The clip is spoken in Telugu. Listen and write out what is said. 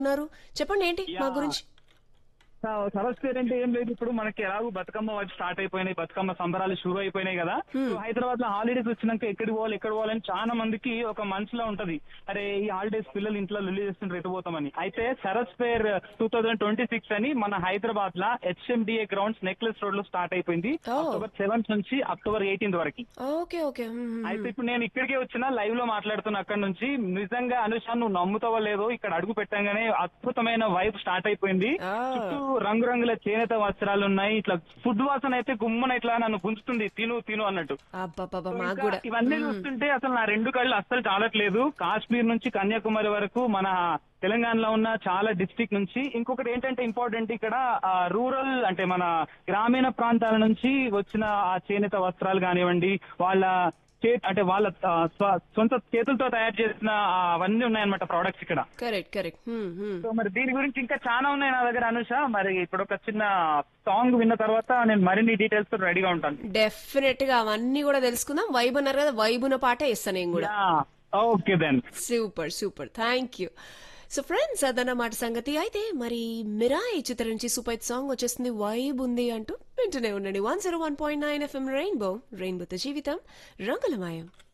ఉన్నారు చెప్పండి ఏంటి మా యా. గురించి సరస్ పేరు అంటే ఏం లేదు ఇప్పుడు మనకి ఎలాగో బతుకమ్మ వైపు స్టార్ట్ అయిపోయినాయి బతుకమ్మ సంబరాలు షురు అయిపోయినాయి కదా సో హైదరాబాద్ లో హాలిడేస్ వచ్చినాక ఎక్కడికి పోవాలి ఎక్కడ పోవాలని చాలా మందికి ఒక మనసులో ఉంటది అరే ఈ హాలిడేస్ పిల్లలు ఇంట్లో రిలీజ్ చేస్తుంటే ఎటు పోతామని అయితే Saras fair two thousand twenty six అని మన హైదరాబాద్ లా హెచ్ఎండిఏ గ్రౌండ్స్ నెక్లెస్ రోడ్ లో స్టార్ట్ అయిపోయింది Oh. అక్టోబర్ సెవెంత్ నుంచి అక్టోబర్ ఎయిటీన్త్ వరకు ఓకే ఓకే మ్మ్. అయితే ఇప్పుడు నేను ఇక్కడికే వచ్చిన లైవ్ లో మాట్లాడుతున్నా అక్కడ నుంచి నిజంగా అనుష నువ్వు నమ్ముతావో లేదో ఇక్కడ అడుగు పెట్టంగానే అద్భుతమైన వైబ్ స్టార్ట్ అయిపోయింది ఆ. చుట్టూ రంగురంగుల చేనేత వస్త్రాలు ఉన్నాయి ఇట్లా ఫుడ్ వాసన అయితే గుమ్మన ఇట్లా నన్ను గుంజుతుంది తిను తిను అన్నట్టు అబ్బబ్బబ్బా సో మాకు ఇంకా కూడా ఇవన్నీ చూస్తుంటే అసలు నా రెండు కళ్ళు అస్సలు చాలట్లేదు కాశ్మీర్ నుంచి కన్యాకుమారి వరకు మన తెలంగాణలో ఉన్న చాలా డిస్ట్రిక్ట్ నుంచి ఇంకొకటి ఏంటంటే ఇంపార్టెంట్ ఇక్కడ రూరల్ అంటే మన గ్రామీణ ప్రాంతాల నుంచి వచ్చిన ఆ చేనేత వస్త్రాలు కానివ్వండి వాళ్ళ చే అంటే వాళ్ళ ఆ, స్వ- సొంత చేతులతో తయారు చేసిన ఆ, అవన్నీ ఉన్నాయన్నమాట ప్రోడక్ట్స్ ఇక్కడ కరెక్ట్ కరెక్ట్ సో మరి దీని గురించి ఇంకా చాలా ఉన్నాయి నా దగ్గర అనుష మరి ఇప్పుడు ఒక చిన్న సాంగ్ విన్న తర్వాత నేను మరిన్ని డీటెయిల్స్ తో రెడీగా ఉంటాను డెఫినెట్ గా అవన్నీ కూడా తెలుసుకుందాం వైబ్ అన్నారు కదా వైబ్ ఉన్న పాటే ఇస్తాను నేను కూడా okay then super super thank you so friends అదన్నమాట సంగతి అయితే మరి మిరాయి చిత్రం నుంచి సూపర్ హిట్ సాంగ్ వచ్చేస్తుంది వైబ్ ఉంది అంటూ వింటూనే ఉండండి one zero one point nine FM rainbow రెయిన్బోతో జీవితం రంగులమయం